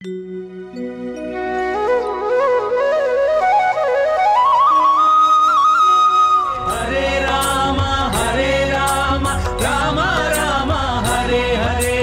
హరే రామ హరే రామ రామ రామ హరే హరే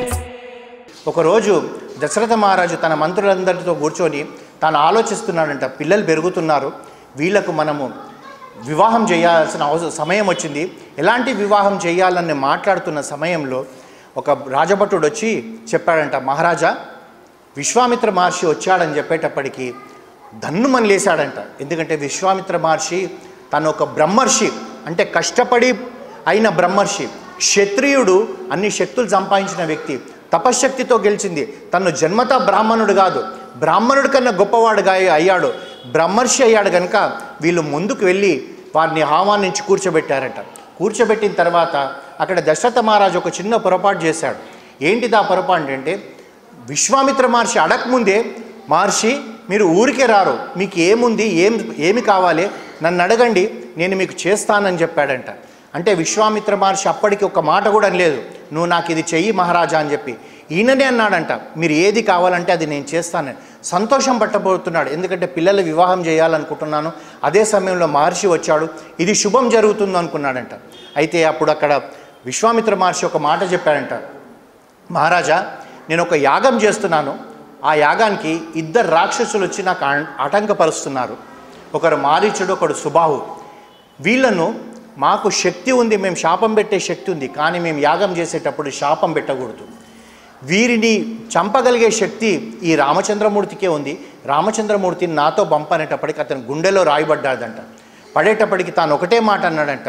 ఒకరోజు దశరథ మహారాజు తన మంత్రులందరితో కూర్చొని తాను ఆలోచిస్తున్నాడంట పిల్లలు పెరుగుతున్నారు వీళ్లకు మనము వివాహం చేయాల్సిన అవసరం సమయం వచ్చింది ఎలాంటి వివాహం చేయాలని మాట్లాడుతున్న సమయంలో ఒక రాజభటుడు వచ్చి చెప్పాడంట మహారాజా విశ్వామిత్ర మహర్షి వచ్చాడని చెప్పేటప్పటికి దన్నుమని లేశాడంట ఎందుకంటే విశ్వామిత్ర మహర్షి తను ఒక బ్రహ్మర్షి అంటే కష్టపడి అయిన బ్రహ్మర్షి క్షత్రియుడు అన్ని శక్తులు సంపాదించిన వ్యక్తి తపశ్శక్తితో గెలిచింది తను జన్మత బ్రాహ్మణుడు కాదు బ్రాహ్మణుడి కన్నా గొప్పవాడుగా అయ్యాడు బ్రహ్మర్షి అయ్యాడు కనుక వీళ్ళు ముందుకు వెళ్ళి వారిని ఆహ్వానించి కూర్చోబెట్టారట కూర్చోబెట్టిన తర్వాత అక్కడ దశరథ మహారాజు ఒక చిన్న పొరపాటు చేశాడు ఏంటిది ఆ పొరపాటు అంటే విశ్వామిత్ర మహర్షి అడగముందే మహర్షి మీరు ఊరికే రారు మీకు ఏముంది ఏం ఏమి కావాలి నన్ను అడగండి నేను మీకు చేస్తానని చెప్పాడంట అంటే విశ్వామిత్ర మహర్షి అప్పటికి ఒక మాట కూడా లేదు నువ్వు నాకు ఇది చెయ్యి మహారాజా అని చెప్పి ఈయననే అన్నాడంట మీరు ఏది కావాలంటే అది నేను చేస్తానని సంతోషం పట్టబోతున్నాడు ఎందుకంటే పిల్లల వివాహం చేయాలనుకుంటున్నాను అదే సమయంలో మహర్షి వచ్చాడు ఇది శుభం జరుగుతుంది అనుకున్నాడంట అయితే అప్పుడు అక్కడ విశ్వామిత్ర మహర్షి ఒక మాట చెప్పాడంట మహారాజా నేను ఒక యాగం చేస్తున్నాను ఆ యాగానికి ఇద్దరు రాక్షసులు వచ్చి నాకు ఆ- ఆటంకపరుస్తున్నారు ఒకరు మారీచుడు ఒకడు సుబాహు వీళ్ళను మాకు శక్తి ఉంది మేము శాపం పెట్టే శక్తి ఉంది కానీ మేము యాగం చేసేటప్పుడు శాపం పెట్టకూడదు వీరిని చంపగలిగే శక్తి ఈ రామచంద్రమూర్తికే ఉంది రామచంద్రమూర్తిని నాతో పంపనేటప్పటికి అతని గుండెలో రాయబడ్డాదంట పడేటప్పటికి తాను ఒకటే మాట అన్నాడంట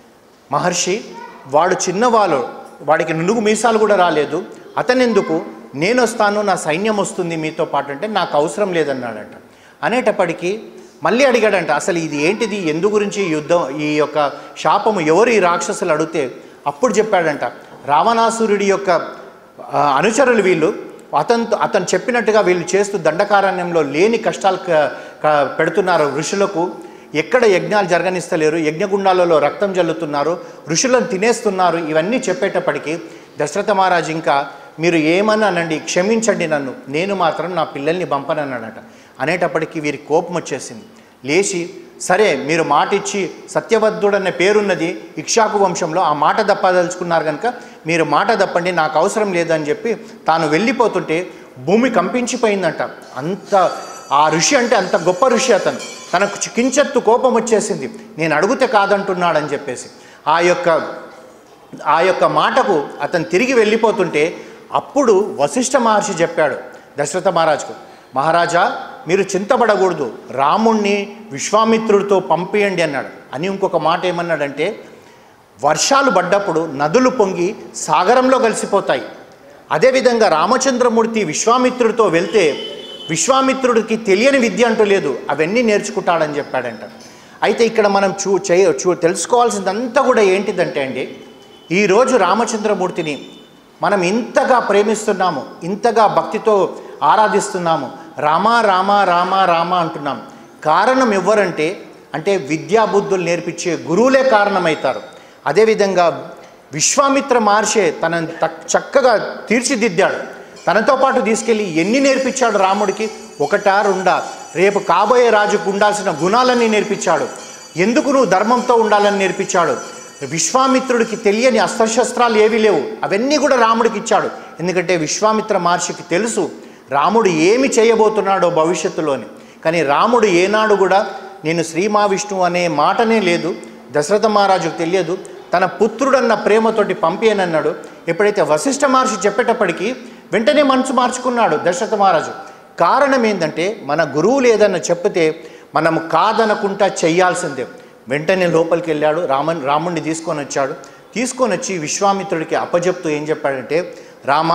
మహర్షి వాడు చిన్నవాళ్ళు వాడికి నునుగు మీసాలు కూడా రాలేదు అతనెందుకు నేను వస్తాను నా సైన్యం వస్తుంది మీతో పాటు అంటే నాకు అవసరం లేదన్నాడంట అనేటప్పటికీ మళ్ళీ అడిగాడంట అసలు ఇది ఏంటిది ఎందు గురించి ఈ యుద్ధం ఈ యొక్క శాపము ఎవరు ఈ రాక్షసులు అడిగితే అప్పుడు చెప్పాడంట రావణాసురుడి యొక్క ఆ, అనుచరులు వీళ్ళు అతను అతను చెప్పినట్టుగా వీళ్ళు చేస్తూ దండకారణ్యంలో లేని కష్టాలు క- క- పెడుతున్నారు ఋషులకు ఎక్కడ యజ్ఞాలు జరగనిస్తలేరు యజ్ఞగుండాలలో రక్తం జల్లుతున్నారు ఋషులను తినేస్తున్నారు ఇవన్నీ చెప్పేటప్పటికి దశరథ మహారాజు ఇంకా మీరు ఏమని అనండి క్షమించండి నన్ను నేను మాత్రం నా పిల్లల్ని పంపనన్నాడట అనేటప్పటికి వీరికి కోపం వచ్చేసింది లేచి సరే మీరు మాట ఇచ్చి సత్యవద్ధుడన్న పేరున్నది ఇక్షాకు వంశంలో ఆ మాట దప్పదలుచుకున్నారు కనుక మీరు మాట దప్పండి నాకు అవసరం లేదని చెప్పి తాను వెళ్ళిపోతుంటే భూమి కంపించిపోయిందంట అంత ఆ ఋషి అంటే అంత గొప్ప ఋషి అతను తనకు చి- కించెత్తు కోపం వచ్చేసింది నేను అడిగితే కాదంటున్నాడని చెప్పేసి ఆ యొక్క ఆ యొక్క మాటకు అతను తిరిగి వెళ్ళిపోతుంటే అప్పుడు వశిష్ఠ మహర్షి చెప్పాడు దశరథ మహారాజుకు మహారాజా మీరు చింతపడకూడదు రాముణ్ణి విశ్వామిత్రుడితో పంపియండి అన్నాడు అని ఇంకొక మాట ఏమన్నాడంటే వర్షాలు పడ్డప్పుడు నదులు పొంగి సాగరంలో కలిసిపోతాయి అదేవిధంగా రామచంద్రమూర్తి విశ్వామిత్రుడితో వెళ్తే విశ్వామిత్రుడికి తెలియని విద్య అంటూ లేదు అవన్నీ నేర్చుకుంటాడని చెప్పాడంట అయితే ఇక్కడ మనం చూ చేయ చూ తెలుసుకోవాల్సిందంతా కూడా ఏంటిదంటే అండి ఈరోజు రామచంద్రమూర్తిని మనం ఇంతగా ప్రేమిస్తున్నాము ఇంతగా భక్తితో ఆరాధిస్తున్నాము రామ రామ రామ రామ అంటున్నాం కారణం ఎవరంటే అంటే విద్యాబుద్ధులు నేర్పించే గురువులే కారణమవుతారు అదేవిధంగా విశ్వామిత్ర మహర్షే తనని తక్- చక్కగా తీర్చిదిద్దాడు తనతో పాటు తీసుకెళ్ళి ఎన్ని నేర్పించాడు రాముడికి ఒకటా రెండా రేపు కాబోయే రాజుకు ఉండాల్సిన గుణాలన్నీ నేర్పించాడు ఎందుకు నువ్వు ధర్మంతో ఉండాలని నేర్పించాడు విశ్వామిత్రుడికి తెలియని అస్త్రశస్త్రాలు ఏవీ లేవు అవన్నీ కూడా రాముడికి ఇచ్చాడు ఎందుకంటే విశ్వామిత్ర మహర్షికి తెలుసు రాముడు ఏమి చేయబోతున్నాడో భవిష్యత్తులోని కానీ రాముడు ఏనాడు కూడా నేను శ్రీ మహావిష్ణువు అనే మాటనే లేదు దశరథ మహారాజుకు తెలియదు తన పుత్రుడన్న ప్రేమతోటి పంపేనన్నాడు ఎప్పుడైతే వశిష్ఠ మహర్షి చెప్పేటప్పటికీ వెంటనే మనసు మార్చుకున్నాడు దశరథ మహారాజు కారణం ఏంటంటే మన గురువులు ఏదన్నా చెప్తే మనం కాదనకుండా చెయ్యాల్సిందే వెంటనే లోపలికి వెళ్ళాడు రామన్ రాముడిని తీసుకొని వచ్చాడు తీసుకొని వచ్చి విశ్వామిత్రుడికి అప్పజెప్తూ ఏం చెప్పాడంటే రామ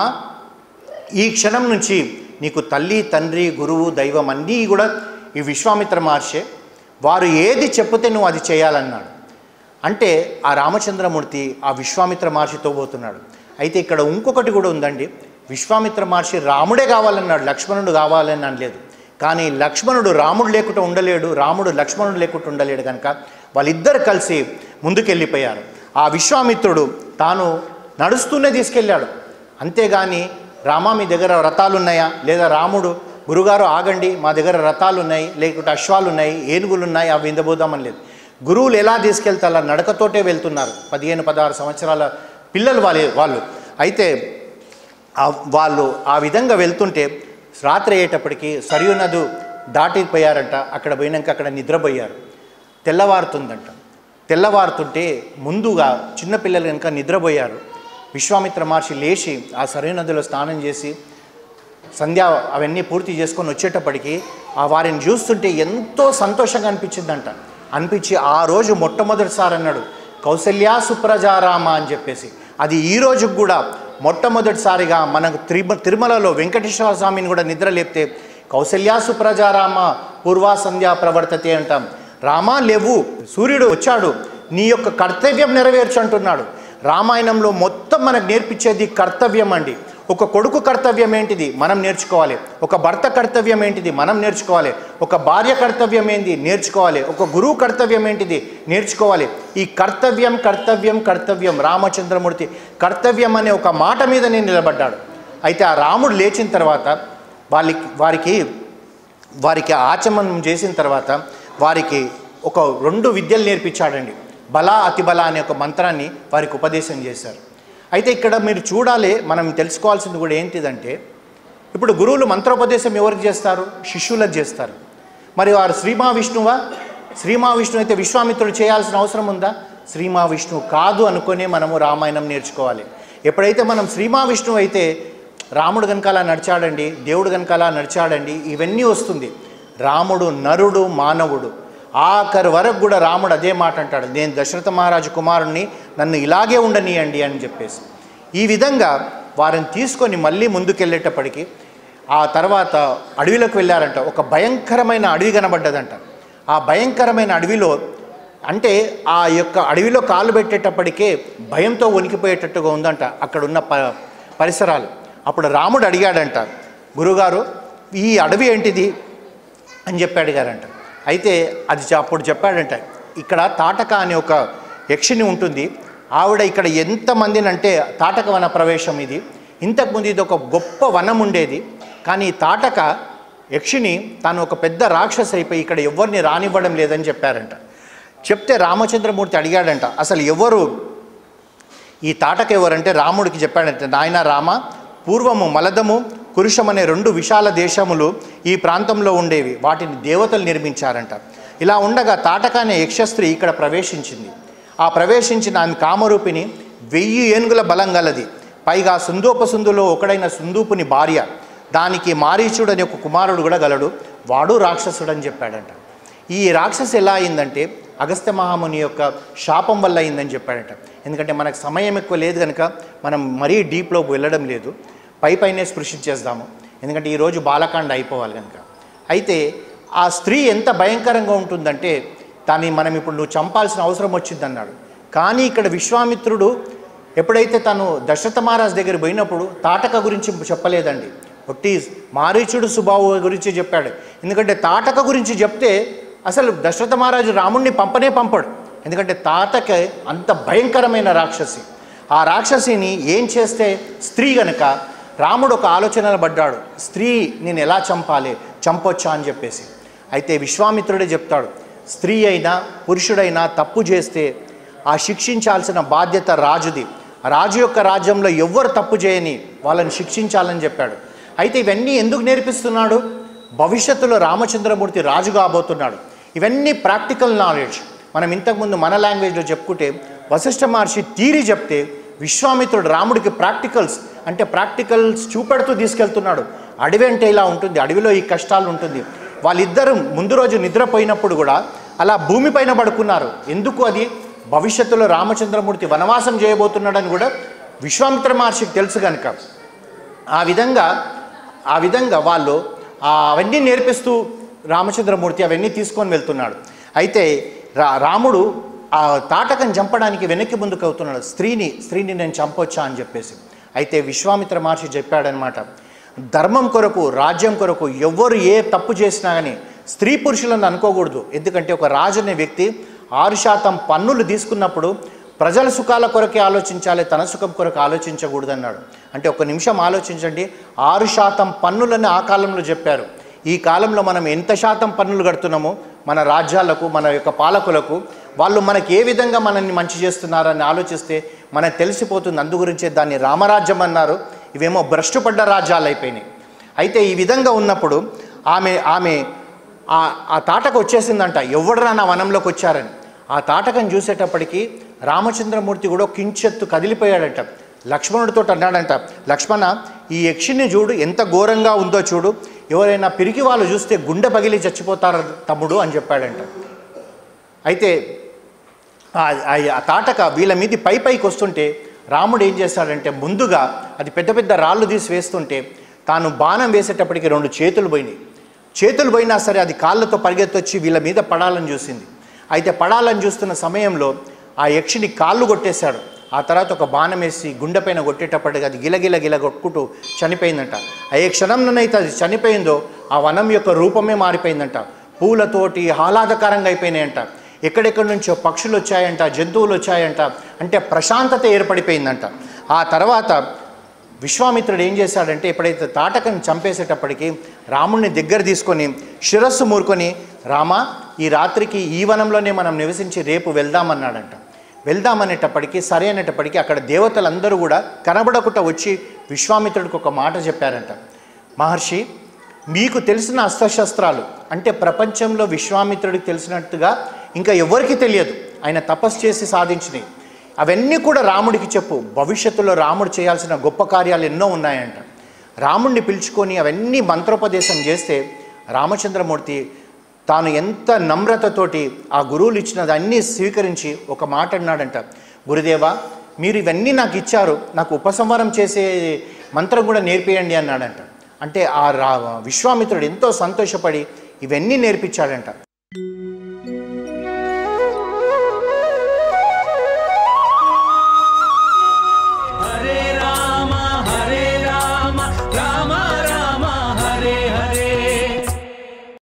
ఈ క్షణం నుంచి నీకు తల్లి తండ్రి గురువు దైవం అన్నీ కూడా ఈ విశ్వామిత్ర మహర్షే వారు ఏది చెప్తే నువ్వు అది చేయాలన్నాడు అంటే ఆ రామచంద్రమూర్తి ఆ విశ్వామిత్ర మహర్షితో పోతున్నాడు అయితే ఇక్కడ ఇంకొకటి కూడా ఉందండి విశ్వామిత్ర మహర్షి రాముడే కావాలన్నాడు లక్ష్మణుడు కావాలని అనలేదు కానీ లక్ష్మణుడు రాముడు లేకుండా ఉండలేడు రాముడు లక్ష్మణుడు లేకుండా ఉండలేడు కనుక వాళ్ళిద్దరు కలిసి ముందుకెళ్ళిపోయారు ఆ విశ్వామిత్రుడు తాను నడుస్తూనే తీసుకెళ్ళాడు అంతేగాని రామా మీ దగ్గర రథాలు ఉన్నాయా లేదా రాముడు గురుగారు ఆగండి మా దగ్గర రథాలు ఉన్నాయి లేకుంటే అశ్వాలు ఉన్నాయి ఏనుగులు ఉన్నాయి అవి విందబోదామని లేదు గురువులు ఎలా తీసుకెళ్తారా నడకతోటే వెళ్తున్నారు పదిహేను పదహారు సంవత్సరాల పిల్లలు వాళ్ళే వాళ్ళు అయితే ఆ- వాళ్ళు ఆ విధంగా వెళ్తుంటే రాత్రి అయ్యేటప్పటికి సరియు నదు దాటిపోయారంట అక్కడ పోయినాక అక్కడ నిద్రపోయారు తెల్లవారుతుందంట తెల్లవారుతుంటే ముందుగా చిన్నపిల్లలు కనుక నిద్రపోయారు విశ్వామిత్ర మహర్షి లేచి ఆ సరియు నదిలో స్నానం చేసి సంధ్య అవన్నీ పూర్తి చేసుకొని వచ్చేటప్పటికి ఆ వారిని చూస్తుంటే ఎంతో సంతోషంగా అనిపించిందంట అనిపించి ఆ రోజు మొట్టమొదటిసారి అన్నాడు కౌసల్యా సుప్రజారామ అని చెప్పేసి అది ఈ రోజుకు కూడా మొట్టమొదటిసారిగా మనకు తిరుమ తిరుమలలో వెంకటేశ్వర స్వామిని కూడా నిద్ర లేపితే కౌసల్యా సుప్రజారామ పూర్వా సంధ్య ప్రవర్తతే అంటాం రామా లేవు సూర్యుడు వచ్చాడు నీ యొక్క కర్తవ్యం నెరవేర్చు అంటున్నాడు రామాయణంలో మొత్తం మనకు నేర్పించేది కర్తవ్యం అండి ఒక కొడుకు కర్తవ్యం ఏంటిది మనం నేర్చుకోవాలి ఒక భర్త కర్తవ్యం ఏంటిది మనం నేర్చుకోవాలి ఒక భార్య కర్తవ్యం ఏంటి నేర్చుకోవాలి ఒక గురువు కర్తవ్యం ఏంటిది నేర్చుకోవాలి ఈ కర్తవ్యం కర్తవ్యం కర్తవ్యం రామచంద్రమూర్తి కర్తవ్యం అనే ఒక మాట మీదనే నిలబడ్డాడు అయితే ఆ రాముడు లేచిన తర్వాత వాళ్ళకి వారికి వారికి ఆచమనం చేసిన తర్వాత వారికి ఒక రెండు విద్యలు నేర్పించాడండి బల అతిబల అనే ఒక మంత్రాన్ని వారికి ఉపదేశం చేశారు అయితే ఇక్కడ మీరు చూడాలి మనం తెలుసుకోవాల్సింది కూడా ఏంటిదంటే ఇప్పుడు గురువులు మంత్రోపదేశం ఎవరికి చేస్తారు శిష్యులకు చేస్తారు మరి వారు శ్రీ మహావిష్ణువా శ్రీ మహావిష్ణువు అయితే విశ్వామిత్రుడు చేయాల్సిన అవసరం ఉందా శ్రీ మహావిష్ణువు కాదు అనుకునే మనము రామాయణం నేర్చుకోవాలి ఎప్పుడైతే మనం శ్రీ మహావిష్ణువు అయితే రాముడు కనుక అలా నడిచాడండి దేవుడు కనుక అలా నడిచాడండి ఇవన్నీ వస్తుంది రాముడు నరుడు మానవుడు ఆఖరి వరకు కూడా రాముడు అదే మాట అంటాడు నేను దశరథ మహారాజు కుమారుణ్ణి నన్ను ఇలాగే ఉండనీయండి అని చెప్పేసి ఈ విధంగా వారిని తీసుకొని మళ్ళీ ముందుకెళ్ళేటప్పటికి ఆ తర్వాత అడవిలోకి వెళ్ళారంట ఒక భయంకరమైన అడవి కనబడ్డదంట ఆ భయంకరమైన అడవిలో అంటే ఆ యొక్క అడవిలో కాలు పెట్టేటప్పటికే భయంతో వణికిపోయేటట్టుగా ఉందంట అక్కడ ఉన్న ప పరిసరాలు అప్పుడు రాముడు అడిగాడంట గురుగారు ఈ అడవి ఏంటిది అని చెప్పి అడిగారంట అయితే అది చె- అప్పుడు చెప్పాడంట ఇక్కడ తాటక అనే ఒక యక్షిని ఉంటుంది ఆవిడ ఇక్కడ ఎంతమందిని అంటే తాటక వన ప్రవేశం ఇది ఇంతకుముందు ఇది ఒక గొప్ప వనం ఉండేది కానీ ఈ తాటక యక్షిని తాను ఒక పెద్ద రాక్షసి అయిపోయి ఇక్కడ ఎవరిని రానివ్వడం లేదని చెప్పారంట చెప్తే రామచంద్రమూర్తి అడిగాడంట అసలు ఎవరు ఈ తాటక ఎవరంటే రాముడికి చెప్పాడంటే నాయన రామ పూర్వము మలదము కురుషం అనే రెండు విశాల దేశములు ఈ ప్రాంతంలో ఉండేవి వాటిని దేవతలు నిర్మించారంట ఇలా ఉండగా తాటక అనే యక్షస్త్రీ ఇక్కడ ప్రవేశించింది ఆ ప్రవేశించిన ఆమె కామరూపిణి వెయ్యి ఏనుగుల బలం గలది పైగా సుందోపసుందులో ఒకడైన సుందూపుని భార్య దానికి మారీచుడు అనే ఒక కుమారుడు కూడా గలడు వాడు రాక్షసుడు అని చెప్పాడంట ఈ రాక్షసు ఎలా అయిందంటే అగస్త్య మహాముని యొక్క శాపం వల్ల అయిందని చెప్పాడట ఎందుకంటే మనకు సమయం ఎక్కువ లేదు కనుక మనం మరీ డీప్లో వెళ్ళడం లేదు పై పైనే స్పృశించేద్దాము ఎందుకంటే ఈరోజు బాలకాండ అయిపోవాలి కనుక అయితే ఆ స్త్రీ ఎంత భయంకరంగా ఉంటుందంటే దాన్ని మనం ఇప్పుడు నువ్వు చంపాల్సిన అవసరం వచ్చిందన్నాడు కానీ ఇక్కడ విశ్వామిత్రుడు ఎప్పుడైతే తను దశరథ మహారాజ్ దగ్గర పోయినప్పుడు తాటక గురించి చెప్పలేదండి ఒట్టి మారీచుడు సుబాహు గురించి చెప్పాడు ఎందుకంటే తాటక గురించి చెప్తే అసలు దశరథ మహారాజు రాముణ్ణి పంపనే పంపడు ఎందుకంటే తాటక అంత భయంకరమైన రాక్షసి ఆ రాక్షసిని ఏం చేస్తే స్త్రీ గనక రాముడు ఒక ఆలోచనలు పడ్డాడు స్త్రీ నేను ఎలా చంపాలి చంపొచ్చా అని చెప్పేసి అయితే విశ్వామిత్రుడే చెప్తాడు స్త్రీ అయినా పురుషుడైనా తప్పు చేస్తే ఆ శిక్షించాల్సిన బాధ్యత రాజుది రాజు యొక్క రాజ్యంలో ఎవ్వరు తప్పు చేయని వాళ్ళని శిక్షించాలని చెప్పాడు అయితే ఇవన్నీ ఎందుకు నేర్పిస్తున్నాడు భవిష్యత్తులో రామచంద్రమూర్తి రాజు కాబోతున్నాడు ఇవన్నీ ప్రాక్టికల్ నాలెడ్జ్ మనం ఇంతకుముందు మన లాంగ్వేజ్లో చెప్పుకుంటే వశిష్ఠ మహర్షి థీరీ చెప్తే విశ్వామిత్రుడు రాముడికి ప్రాక్టికల్స్ అంటే ప్రాక్టికల్స్ చూపెడుతూ తీసుకెళ్తున్నాడు అడవి అంటే ఇలా ఉంటుంది అడవిలో ఈ కష్టాలు ఉంటుంది వాళ్ళిద్దరూ ముందు రోజు నిద్రపోయినప్పుడు కూడా అలా భూమిపైన పడుకున్నారు ఎందుకు అది భవిష్యత్తులో రామచంద్రమూర్తి వనవాసం చేయబోతున్నాడని కూడా విశ్వామిత్ర మహర్షికి తెలుసు కనుక ఆ విధంగా ఆ విధంగా వాళ్ళు ఆ అవన్నీ నేర్పిస్తూ రామచంద్రమూర్తి అవన్నీ తీసుకొని వెళ్తున్నాడు అయితే రా రాముడు ఆ తాటకని చంపడానికి వెనక్కి ముందుకు అవుతున్నాడు స్త్రీని స్త్రీని నేను చంపొచ్చా అని చెప్పేసి అయితే విశ్వామిత్ర మహర్షి చెప్పాడనమాట ధర్మం కొరకు రాజ్యం కొరకు ఎవ్వరు ఏ తప్పు చేసినా కానీ స్త్రీ పురుషులను అనుకోకూడదు ఎందుకంటే ఒక రాజు అనే వ్యక్తి ఆరు శాతం పన్నులు తీసుకున్నప్పుడు ప్రజల సుఖాల కొరకే ఆలోచించాలి తన సుఖం కొరకు ఆలోచించకూడదన్నాడు అంటే ఒక నిమిషం ఆలోచించండి ఆరు శాతం పన్నులని ఆ కాలంలో చెప్పారు ఈ కాలంలో మనం ఎంత శాతం పన్నులు కడుతున్నామో మన రాజ్యాలకు మన యొక్క పాలకులకు వాళ్ళు మనకి ఏ విధంగా మనల్ని మంచి చేస్తున్నారని ఆలోచిస్తే మనకు తెలిసిపోతుంది అందు గురించే దాన్ని రామరాజ్యం అన్నారు ఇవేమో భ్రష్టుపడ్డ రాజ్యాలు అయిపోయినాయి అయితే ఈ విధంగా ఉన్నప్పుడు ఆమె ఆమె ఆ ఆ తాటకు వచ్చేసిందంట ఎవడరా నా వనంలోకి వచ్చారని ఆ తాటకం చూసేటప్పటికి రామచంద్రమూర్తి కూడా ఒక కించెత్తు కదిలిపోయాడట లక్ష్మణుడితో అన్నాడంట లక్ష్మణ ఈ యక్షిని చూడు ఎంత ఘోరంగా ఉందో చూడు ఎవరైనా పిరికి వాళ్ళు చూస్తే గుండె పగిలి చచ్చిపోతారు తమ్ముడు అని చెప్పాడంట అయితే ఆ- ఆ- ఆ తాటక వీళ్ళ మీది పై పైకి వస్తుంటే రాముడు ఏం చేస్తాడంటే ముందుగా అది పెద్ద పెద్ద రాళ్ళు తీసి వేస్తుంటే తాను బాణం వేసేటప్పటికి రెండు చేతులు పోయినాయి చేతులు పోయినా సరే అది కాళ్ళతో పరిగెత్తొచ్చి వీళ్ళ మీద పడాలని చూసింది అయితే పడాలని చూస్తున్న సమయంలో ఆ యక్షిని కాళ్ళు కొట్టేశాడు ఆ తర్వాత ఒక బాణం వేసి గుండెపైన కొట్టేటప్పటికి అది గిలగిల గిల కొట్టుకుంటూ చనిపోయిందంట ఆ ఏ క్షణంలోనైతే అది చనిపోయిందో ఆ వనం యొక్క రూపమే మారిపోయిందంట పూలతోటి ఆహ్లాదకరంగా అయిపోయినాయంట ఎక్కడెక్కడి నుంచో పక్షులు వచ్చాయంట జంతువులు వచ్చాయంట అంటే ప్రశాంతత ఏర్పడిపోయిందంట ఆ తర్వాత విశ్వామిత్రుడు ఏం చేశాడంటే ఎప్పుడైతే తాటకని చంపేసేటప్పటికి రాముడిని దగ్గర తీసుకొని శిరస్సు మూరుకొని రామ ఈ రాత్రికి ఈ వనంలోనే మనం నివసించి రేపు వెళ్దామన్నాడంట వెళ్దామనేటప్పటికీ సరే అనేటప్పటికీ అక్కడ దేవతలందరూ కూడా కనబడకుండా వచ్చి విశ్వామిత్రుడికి ఒక మాట చెప్పారంట మహర్షి మీకు తెలిసిన అస్త్రశస్త్రాలు అంటే ప్రపంచంలో విశ్వామిత్రుడికి తెలిసినట్టుగా ఇంకా ఎవరికి తెలియదు ఆయన తపస్సు చేసి సాధించినవి అవన్నీ కూడా రాముడికి చెప్పు భవిష్యత్తులో రాముడు చేయాల్సిన గొప్ప కార్యాలు ఎన్నో ఉన్నాయంట రాముడిని పిలుచుకొని అవన్నీ మంత్రోపదేశం చేస్తే రామచంద్రమూర్తి తాను ఎంత నమ్రతతోటి ఆ గురువులు ఇచ్చినది అన్నీ స్వీకరించి ఒక మాట అన్నాడంట గురుదేవా మీరు ఇవన్నీ నాకు ఇచ్చారు నాకు ఉపసంహారం చేసే మంత్రం కూడా నేర్పియండి అన్నాడంట అంటే ఆ రా విశ్వామిత్రుడు ఎంతో సంతోషపడి ఇవన్నీ నేర్పించాడంట